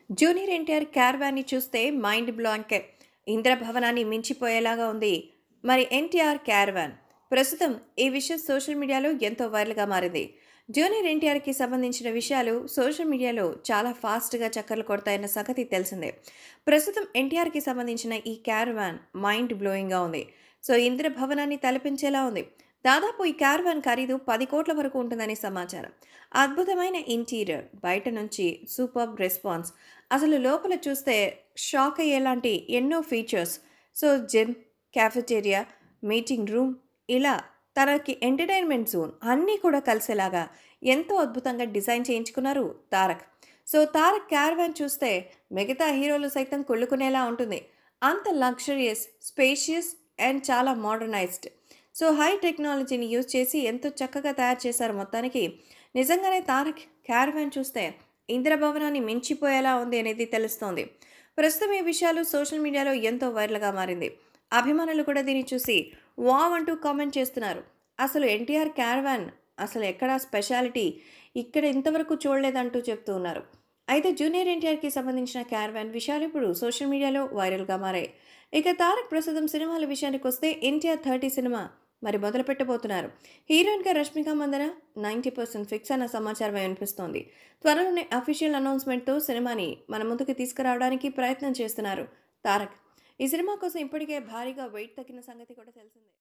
junior NTR క్యార్వాన్ని చూస్తే mind blank ఇంద్రభవనాన్ని మించిపోయేలాగా ఉంది మరి ఎన్టీఆర్ క్యార్వాన్ ప్రస్తుతం ఈ విషయం సోషల్ మీడియాలో ఎంతో వైరల్గా మారింది జూనియర్ ఎన్టీఆర్కి సంబంధించిన విషయాలు సోషల్ మీడియాలో చాలా ఫాస్ట్గా చక్కర్లు కొడతాయన్న సంగతి తెలిసిందే ప్రస్తుతం ఎన్టీఆర్కి సంబంధించిన ఈ క్యారవాన్ మైండ్ బ్లోయింగ్గా ఉంది సో ఇంద్రభవనాన్ని తలపించేలా ఉంది దాదాపు ఈ క్యారవాన్ ఖరీదు పది కోట్ల వరకు ఉంటుందని సమాచారం అద్భుతమైన ఇంటీరియర్ బయట నుంచి సూపర్ రెస్పాన్స్ అసలు లోపల చూస్తే షాక్ అయ్యేలాంటి ఎన్నో features so gym cafeteria meeting room ఇలా తనకి ఎంటర్టైన్మెంట్ జోన్ అన్నీ కూడా కలిసేలాగా ఎంతో అద్భుతంగా డిజైన్ చేయించుకున్నారు తారక్ సో తారక్ క్యారవాన్ చూస్తే మిగతా హీరోలు సైతం కొళ్ళుకునేలా ఉంటుంది అంత లగ్జరియస్ స్పేషియస్ అండ్ చాలా మోడర్నైజ్డ్ సో హై టెక్నాలజీని యూజ్ చేసి ఎంతో చక్కగా తయారు చేశారు మొత్తానికి నిజంగానే తారక్ క్యారవాన్ చూస్తే ఇంద్రభవనాన్ని మించిపోయేలా ఉంది అనేది తెలుస్తోంది ప్రస్తుతం ఈ విషయాలు సోషల్ మీడియాలో ఎంతో వైరల్గా మారింది అభిమానులు కూడా దీన్ని చూసి వావ్ అంటూ కామెంట్ చేస్తున్నారు అసలు ఎన్టీఆర్ క్యారవాన్ అసలు ఎక్కడా స్పెషాలిటీ ఇక్కడ ఇంతవరకు చూడలేదంటూ చెప్తూ ఉన్నారు అయితే జూనియర్ ఎన్టీఆర్కి సంబంధించిన క్యారవాన్ విషయాలు ఇప్పుడు సోషల్ మీడియాలో వైరల్గా మారాయి ఇక తారక్ ప్రస్తుతం సినిమాల విషయానికి వస్తే ఎన్టీఆర్ థర్టీ సినిమా మరి మొదలు పెట్టబోతున్నారు హీరోయిన్గా Rashmika Mandanna ninety percent fix అన్న సమాచారం వినిపిస్తోంది త్వరలోనే అఫీషియల్ అనౌన్స్మెంట్తో సినిమాని మన ముందుకు తీసుకురావడానికి ప్రయత్నం చేస్తున్నారు తారక్ ఈ సినిమా కోసం ఇప్పటికే భారీగా వెయిట్ తగ్గిన సంగతి కూడా తెలిసిందే